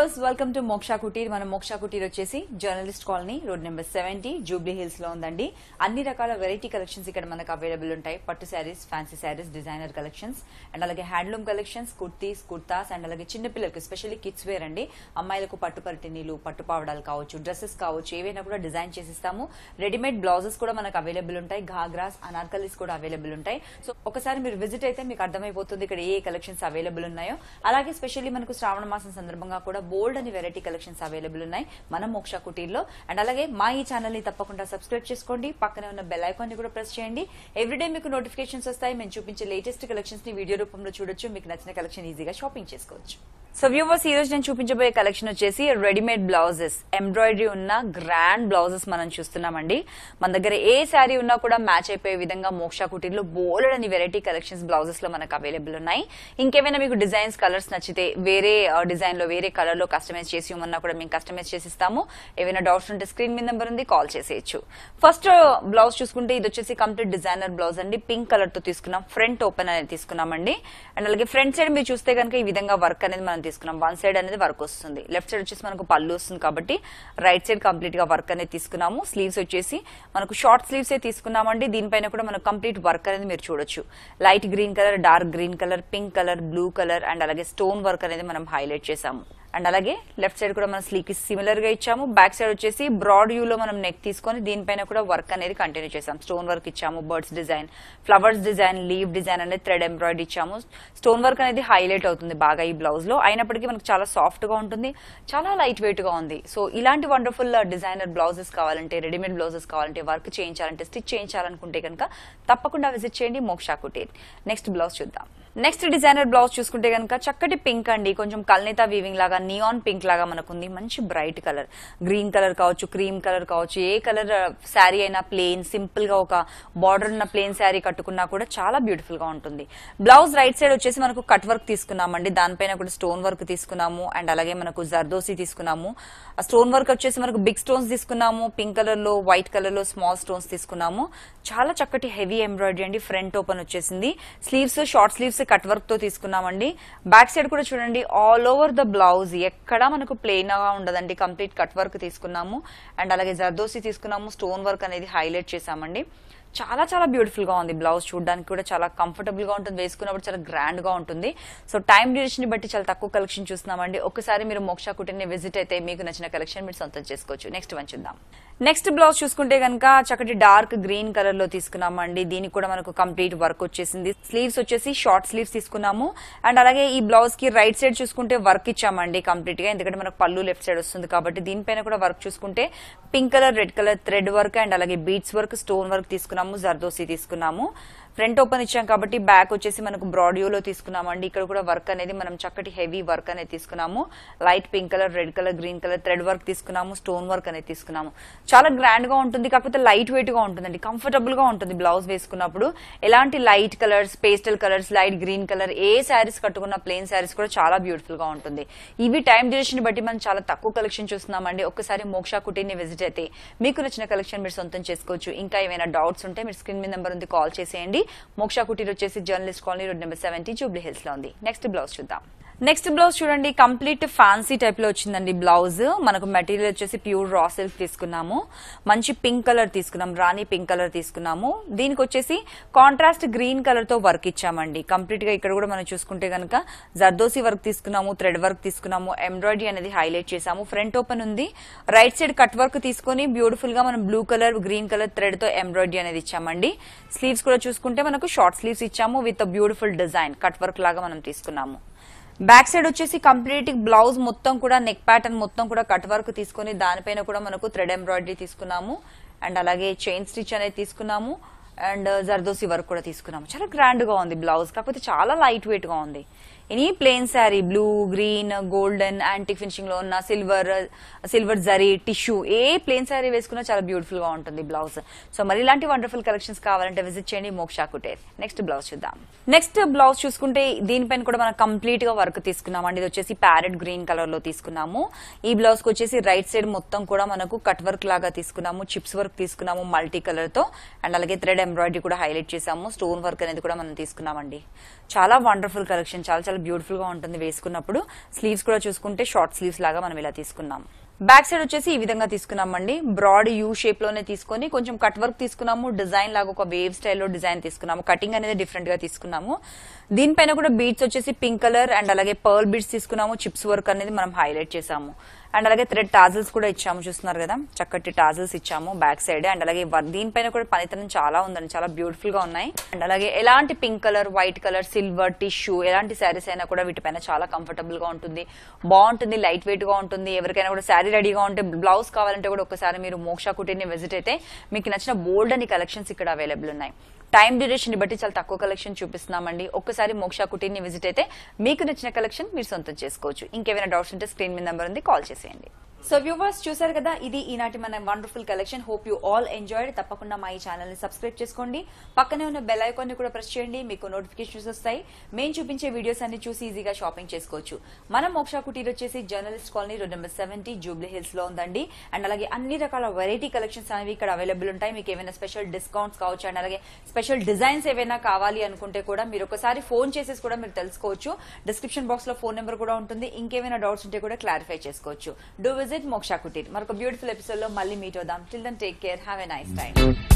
viewers welcome to Moksha Kutir మన మోక్షా కుటీర్ వచ్చేసి journalist colony road number seventy Jubilee Hills లో ఉందండి అన్ని రకాల వెరైటీ కలెక్షన్స్ ఇక్కడ మనకు అవైలబుల్ ఉంటాయి పట్టు saris fancy saris designer collections and అలాగే handloom collections kurtis kurtas and అలాగే చిన్న పిల్లలకు ఎస్పెషల్లీ కిడ్స్ వేర్ అండి అమ్మాయిలకు పట్టు పరిటినీలు పట్టు పావడాలు కావచ్చు డ్రెస్సెస్ కావచ్చు ఏవైనా కూడా డిజైన్ చేసిస్తాము రెడీమేడ్ బ్లౌజెస్ కూడా మనకు అవైలబుల్ ఉంటాయి ఘాగ్రాస్ అనార్కలీస్ కూడా అవైలబుల్ ఉంటాయి సో ఒకసారి మీరు విజిట్ అయితే మీకు అర్థమైపోతుంది ఇక్కడ ఏ కలెక్షన్స్ అవైలబుల్ ఉన్నాయో అలాగే స్పెషల్లీ మనకు శ్రావణ మాసం సందర్భంగా కూడా బోల్డ్ అని వెరైటీ కలెక్షన్స్ అవైలబుల్ ఉన్నాయి మన మోక్ష కుటీర్లో అండ్ అలాగే మా ఈ ఛానల్ ని తప్పకుండా సబ్స్క్రైబ్ చేసుకోండి పక్కనే ఉన్న బెల్ ఐకాన్ ని కూడా ప్రెస్ చేయండి ఎవ్రీడే మీకు నోటిఫికేషన్స్ వస్తాయి మేము చూపించే లేటెస్ట్ కలెక్షన్స్ ని వీడియో రూపంలో చూడొచ్చు మీకు నచ్చిన కలెక్షన్ ఈజీగా షాపింగ్ చేసుకోవచ్చు సో వ్యూవర్స్ ఈ రోజు నేను చూపించబోయే కలెక్షన్ వచ్చేసి రెడీమేడ్ బ్లౌజెస్ ఎంబ్రాయిడరీ ఉన్న గ్రాండ్ బ్లౌజెస్ మనం చూస్తున్నామండి మన దగ్గర ఏ శారీ ఉన్నా కూడా మ్యాచ్ అయిపోయే విధంగా మోక్ష కుటీర్లో బోల్డ్ అని వెరైటీ కలెక్షన్స్ బ్లౌజెస్ లో మనకు అవైలబుల్ ఉన్నాయి ఇంకేమైనా మీకు డిజైన్స్ కలర్స్ నచ్చితే వేరే డిజైన్ లో వేరే కలర్ లో కస్టమైజ్ చేసి ఇవ్వమన్నా కూడా మేము కస్టమైజ్ చేసి ఇస్తాము ఏమైనా డౌట్స్ ఉంటే స్క్రీన్ మీద నెంబర్ ఉంది కాల్ చేసేయచ్చు ఫస్ట్ బ్లౌజ్ చూసుకుంటే ఇది వచ్చేసి కంప్లీట్ డిజైనర్ బ్లౌజ్ అండి పింక్ కలర్ తో తీసుకున్నాం ఫ్రంట్ ఓపెన్ అనేది తీసుకున్నామండి అండ్ అలాగే ఫ్రంట్ సైడ్ మీరు చూస్తే కనుక ఈ విధంగా వర్క్ అనేది మనం తీసుకున్నాం వన్ సైడ్ అనేది వర్క్ వస్తుంది లెఫ్ట్ సైడ్ వచ్చేసి మనకు పళ్ళు వస్తుంది కాబట్టి రైట్ సైడ్ కంప్లీట్ గా వర్క్ అనేది తీసుకున్నాము స్లీవ్స్ వచ్చేసి మనకు షార్ట్ స్లీవ్స్ ఏ తీసుకున్నామండి దీనిపైన కూడా మనకు కంప్లీట్ వర్క్ అనేది మీరు చూడొచ్చు light green colour dark green colour pink colour blue colour and అలాగే స్టోన్ వర్క్ అనేది మనం హైలైట్ చేసాము అండ్ అలాగే లెఫ్ట్ సైడ్ కూడా మనం స్లీక్ సిమిలర్ గా ఇచ్చాము బ్యాక్ సైడ్ వచ్చేసి బ్రాడ్ వ్యూ లో మనం నెక్ తీసుకొని దీనిపైన కూడా వర్క్ అనేది కంటిన్యూ చేసాం స్టోన్ వర్క్ ఇచ్చాము birds design flowers design leave design అనేది థ్రెడ్ ఎంబ్రాయిడరీ ఇచ్చాము స్టోన్ వర్క్ అనేది హైలైట్ అవుతుంది బాగా ఈ బ్లౌజ్ లో అయినప్పటికీ మనకు చాలా సాఫ్ట్ గా ఉంటుంది చాలా లైట్ వెయిట్ గా ఉంది సో ఇలాంటి వండర్ఫుల్ డిజైనర్ బ్లౌజెస్ కావాలంటే రెడీమేడ్ బ్లౌజెస్ కావాలంటే వర్క్ చేయించాలంటే స్టిచ్ చేయించాలనుకుంటే కనుక తప్పకుండా విజిట్ చేయండి మోక్షా కుటీర్ నెక్స్ట్ బ్లౌజ్ చూద్దాం నెక్స్ట్ డిజైనర్ బ్లౌజ్ చూసుకుంటే కనుక చక్కటి పింక్ అండి కొంచెం కల్నేత వీవింగ్ లాగా నియాన్ పింక్ లాగా మనకుంది మంచి బ్రైట్ కలర్ గ్రీన్ కలర్ కావచ్చు క్రీమ్ కలర్ కావచ్చు ఏ కలర్ శారీ అయినా ప్లేన్ సింపుల్ గా ఒక బార్డర్ ఉన్న ప్లేన్ శారీ కట్టుకున్నా కూడా చాలా బ్యూటిఫుల్ గా ఉంటుంది బ్లౌజ్ రైట్ సైడ్ వచ్చేసి మనకు కట్ వర్క్ తీసుకున్నామండి దానిపైన కూడా స్టోన్ వర్క్ తీసుకున్నాము అండ్ అలాగే మనకు జర్దోసి తీసుకున్నాము ఆ స్టోన్ వర్క్ వచ్చేసి మనకు బిగ్ స్టోన్స్ తీసుకున్నాము పింక్ కలర్ లో వైట్ కలర్ లో స్మాల్ స్టోన్స్ తీసుకున్నాము చాలా చక్కటి హెవీ ఎంబ్రాయిడరీ అండి ఫ్రంట్ ఓపెన్ వచ్చేసింది sleeves short sleeves cut work తో తీసుకున్నామండి బ్యాక్ సైడ్ కూడా చూడండి ఆల్ ఓవర్ ద బ్లౌజ్ ఎక్కడా మనకు ప్లెయిన్ గా ఉండదండి కంప్లీట్ కట్ వర్క్ తీసుకున్నాము అండ్ అలాగే జర్దోసి తీసుకున్నాము స్టోన్ వర్క్ అనేది హైలైట్ చేసామండి చాలా చాలా బ్యూటిఫుల్ గా ఉంది బ్లౌజ్ చూడడానికి కూడా చాలా కంఫర్టబుల్ గా ఉంటుంది వేసుకున్నప్పుడు చాలా గ్రాండ్ గా ఉంటుంది సో టైం డ్యూరేషన్ ని బట్టి చాలా తక్కువ కలెక్షన్ చూస్తున్నామండి ఒకసారి మీరు మోక్ష కుటీర్ని విజిట్ అయితే మీకు నచ్చిన కలెక్షన్ మీరు సొంతం చేసుకోవచ్చు నెక్స్ట్ వన్ చూద్దాం నెక్స్ట్ బ్లౌజ్ చూసుకుంటే కనుక చక్కటి డార్క్ గ్రీన్ కలర్ లో తీసుకున్నామండి దీనికి కూడా మనకు కంప్లీట్ వర్క్ వచ్చేసింది స్లీవ్స్ వచ్చేసి షార్ట్ స్లీవ్స్ తీసుకున్నాము అండ్ అలాగే ఈ బ్లౌజ్ కి రైట్ సైడ్ చూసుకుంటే వర్క్ ఇచ్చామండి కంప్లీట్ గా ఎందుకంటే మనకు పళ్ళు లెఫ్ట్ సైడ్ వస్తుంది కాబట్టి దీనిపైన కూడా వర్క్ చూసుకుంటే pink colour red colour thread work and అలాగే బీట్స్ వర్క్ స్టోన్ వర్క్ తీసుకున్నాము జర్దోసి తీసుకున్నాము ఫ్రంట్ ఓపెన్ ఇచ్చాం కాబట్టి బ్యాక్ వచ్చేసి మనకు బ్రాడియోలో తీసుకున్నామండి ఇక్కడ కూడా వర్క్ అనేది మనం చక్కటి హెవీ వర్క్ అనేది తీసుకున్నాము light pink colour red colour green colour thread work తీసుకున్నాము స్టోన్ వర్క్ అనేది తీసుకున్నాము చాలా గ్రాండ్ గా ఉంటుంది కాకపోతే లైట్ వెయిట్ గా ఉంటుందండి కంఫర్టబుల్ గా ఉంటుంది బ్లౌజ్ వేసుకున్నప్పుడు ఎలాంటి light colours pastel colours light green colour ఏ శారీస్ కట్టుకున్న ప్లెయిన్ శారీస్ కూడా చాలా బ్యూటిఫుల్ గా ఉంటుంది ఇవి టైం డ్యూరేషన్ బట్టి మనం చాలా తక్కువ కలెక్షన్ చూస్తున్నామండి ఒక్కసారి మోక్షా కుటీర్ని విజిట్ అయితే మీకు నచ్చిన కలెక్షన్ మీరు సొంతం చేసుకోవచ్చు ఇంకా ఏమైనా డౌట్స్ ఉంటే మీరు స్క్రీన్ మీద నెంబర్ ఉంది కాల్ చేసేయండి మోక్షా కుటీర్ వచ్చేసి journalist colony road number seventy Jubilee Hills లో ఉంది నెక్స్ట్ బ్లౌజ్ చూద్దాం నెక్స్ట్ బ్లౌజ్ చూడండి కంప్లీట్ ఫ్యాన్సీ టైప్ లో వచ్చిందండి బ్లౌజ్ మనకు మెటీరియల్ వచ్చేసి ప్యూర్ రా సిల్క్ తీసుకున్నాము మంచి పింక్ కలర్ తీసుకున్నాం రాణి పింక్ కలర్ తీసుకున్నాము దీనికి వచ్చేసి కాంట్రాస్ట్ గ్రీన్ కలర్ తో వర్క్ ఇచ్చామండి కంప్లీట్ గా ఇక్కడ కూడా మనం చూసుకుంటే కనుక జర్దోసి వర్క్ తీసుకున్నాము థ్రెడ్ వర్క్ తీసుకున్నాము ఎంబ్రాయిడరీ అనేది హైలైట్ చేసాము ఫ్రంట్ ఓపెన్ ఉంది రైట్ సైడ్ కట్ వర్క్ తీసుకొని బ్యూటిఫుల్ గా మనం blue colour green colour thread తో ఎంబ్రాయిడరీ అనేది ఇచ్చామండి స్లీవ్స్ కూడా చూసుకుంటే మనకు షార్ట్ స్లీవ్స్ ఇచ్చాము with beautiful design cut work లాగా మనం తీసుకున్నాము బ్యాక్ సైడ్ వచ్చేసి కంప్లీట్ బ్లౌజ్ మొత్తం కూడా నెక్ ప్యాటర్న్ మొత్తం కూడా కట్ వర్క్ తీసుకొని దానిపైన కూడా మనకు థ్రెడ్ ఎంబ్రాయిడరీ తీసుకున్నాము అండ్ అలాగే చైన్ స్టిచ్ అనేది తీసుకున్నాము అండ్ జర్దోసి వర్క్ కూడా తీసుకున్నాము చాలా గ్రాండ్ గా ఉంది బ్లౌజ్ కాకపోతే చాలా లైట్ వెయిట్ గా ఉంది any plain sari blue green golden antique finishing లో ఉన్న సిల్వర్ సిల్వర్ జరీ టిష్యూ ఏ ప్లెయిన్ శారీ వేసుకున్నా చాలా బ్యూటిఫుల్ గా ఉంటుంది బ్లౌజ్ సో మరి ఇలాంటి వండర్ఫుల్ కలెక్షన్స్ కావాలంటే విజిట్ చేయండి మోక్షా కుటేర్ నెక్స్ట్ బ్లౌజ్ చూద్దాం నెక్స్ట్ బ్లౌజ్ చూసుకుంటే దీనిపైన కూడా మనం కంప్లీట్ గా వర్క్ తీసుకున్నాం అండి ఇది వచ్చేసి ప్యారెట్ గ్రీన్ కలర్ లో తీసుకున్నాము ఈ బ్లౌజ్ కి వచ్చేసి రైట్ సైడ్ మొత్తం కూడా మనకు కట్ వర్క్ లాగా తీసుకున్నాము చిప్స్ వర్క్ తీసుకున్నాము మల్టీ కలర్ తో అండ్ అలాగే థ్రెడ్ ఎంబ్రాయిడరీ కూడా హైలైట్ చేసాము స్టోన్ వర్క్ అనేది కూడా మనం తీసుకున్నామండి చాలా వండర్ఫుల్ కలెక్షన్ చాలా చాలా చాలా బ్యూటిఫుల్ గా ఉంటుంది వేసుకున్నప్పుడు స్లీవ్స్ కూడా చూసుకుంటే షార్ట్ స్లీవ్స్ లాగా మనం ఇలా తీసుకున్నాం బ్యాక్ సైడ్ వచ్చేసి ఈ విధంగా తీసుకున్నామండి బ్రాడ్ యూ షేప్ లోనే తీసుకొని కొంచెం కట్ వర్క్ తీసుకున్నాము డిజైన్ లాగా ఒక వేవ్ స్టైల్లో డిజైన్ తీసుకున్నాము కటింగ్ అనేది డిఫరెంట్ గా తీసుకున్నాము దీనిపైన కూడా బీడ్స్ వచ్చేసి పింక్ కలర్ అండ్ అలాగే పర్ల్ బీడ్స్ తీసుకున్నాము చిప్స్ వర్క్ అనేది మనం హైలైట్ చేసాము అండ్ అలాగే థ్రెడ్ టాజల్స్ కూడా ఇచ్చాము చూస్తున్నారు కదా చక్కటి టాజల్స్ ఇచ్చాము బ్యాక్ సైడ్ అండ్ అలాగే వ- దీనిపైన కూడా పనితనం చాలా ఉందండి చాలా బ్యూటిఫుల్ గా ఉన్నాయి అండ్ అలాగే ఎలాంటి pink colour white colour silver tissue ఎలాంటి శారీస్ అయినా కూడా వీటిపైన చాలా కంఫర్టబుల్ గా ఉంటుంది బాగుంటుంది లైట్ వెయిట్ గా ఉంటుంది ఎవరికైనా కూడా శారీ రెడీగా ఉంటే బ్లౌజ్ కావాలంటే కూడా ఒకసారి మీరు మోక్ష కుటీర్ని విజిట్ అయితే మీకు నచ్చిన బోల్డ్ అని కలెక్షన్స్ ఇక్కడ అవైలబుల్ ఉన్నాయి టైం డ్యూరేషన్ బట్టి చాలా తక్కువ కలెక్షన్ చూపిస్తున్నామండి ఒక్కసారి మోక్ష కుటీర్ని విజిట్ అయితే మీకు నచ్చిన కలెక్షన్ మీరు సొంతం చేసుకోవచ్చు ఇంకేమైనా డౌట్స్ ఉంటే స్క్రీన్ మీద నెంబర్ ఉంది కాల్ చేసేయండి సో వ్యూవర్స్ చూసారు కదా ఇది ఈనాటి మన wonderful collection hope you all enjoyed తప్పకుండా మా ఈ ఛానల్ ని సబ్స్క్రైబ్ చేసుకోండి పక్కనే ఉన్న బెల్ ఐకాన్ ని కూడా ప్రెస్ చేయండి మీకు నోటిఫికేషన్స్ వస్తాయి మేము చూపించే వీడియోస్ అన్ని చూసి ఈజీగా షాపింగ్ చేసుకోవచ్చు మన మోక్ష కుటీర్ వచ్చేసి journalist colony road number seventy Jubilee Hills లో ఉందండి అండ్ అలాగే అన్ని రకాల వెరైటీ కలెక్షన్స్ అనేవి ఇక్కడ అవైలబుల్ ఉంటాయి మీకు ఏమైనా స్పెషల్ డిస్కౌంట్స్ కావచ్చు అండ్ అలాగే స్పెషల్ డిజైన్స్ ఏవైనా కావాలి అనుకుంటే కూడా మీరు ఒకసారి ఫోన్ చేసేసి కూడా మీరు తెలుసుకోవచ్చు డిస్క్రిప్షన్ బాక్స్ లో ఫోన్ నెంబర్ కూడా ఉంటుంది ఇంకేమైనా డౌట్స్ ఉంటే కూడా క్లారిఫై చేసుకోవచ్చు డూ విజిట్ మోక్షా కుటీర్ మరొక బ్యూటిఫుల్ ఎపిసోడ్ లో మళ్ళీ మీట్ అవుదాం till then take care have a nice time